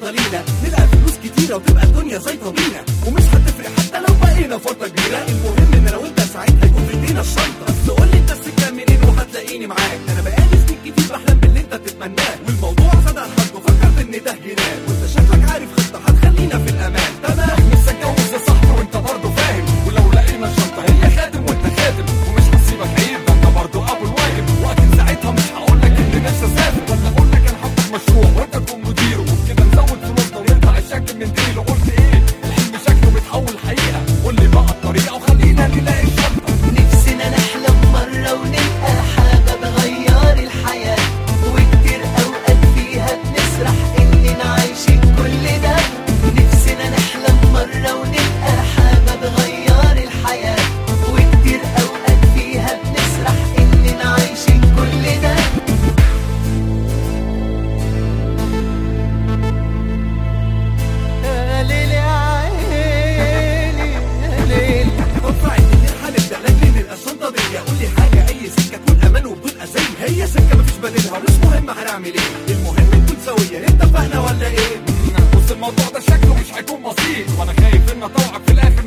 الشنطه لينا نلقى فلوس كتيره وتبقى الدنيا زيطه بينا ومش هتفرق حتى لو بقينا فتره كبيره المهم ان انا وانت سعيد هيكون في ايدينا الشنطه بس قول لي انت السكه منين وهتلاقيني معاك انا بقالي سنين كتير بحلم باللي انت تتمناه والموضوع زاد عن حد وفكرت ان ده جنان وانت شكلك عارف خطه هتخلينا في الامان تمام لسه اتجوز يا صاحبي وانت برضه فاهم ولو لقينا الشنطه هي خاتم وانت خاتم ومش هسيبك عيب ده انت برضه ابو الواجب واكيد ساعتها مش هقول لك ان نفسي اسافر ولا اقول لك انا هفتح مشروع وانت تكون مديره وبكده نزود فلوسنا ونرفع الشك من ديله قلت ايه الحلم شكله بيتحول حقيقه قول لي بقى الطريقه وخلينا نلاقي الشنطه نفسنا نحلم مرة ونلقى حاجة بغير الحياة وكتير أوقات فيها بنسرح إننا عايشين كل ده نفسنا نحلم مرة ونلقى حاجة بغير الحياة وكتير أوقات فيها بنسرح إننا عايشين كل ده يا ليلي يا عيني يا ليلي اتوقع ان هنبدا لكن نلقى الشنطه دي قول لي حاجه اي سكه تكون امان وبدون اذى هي سكه مفيش بديلها ومش مهم هنعمل ايه المهم نكون سويه اتفقنا ولا ايه بص الموضوع ده شكله مش هيكون بسيط وانا خايف ان اطوعك في الاخر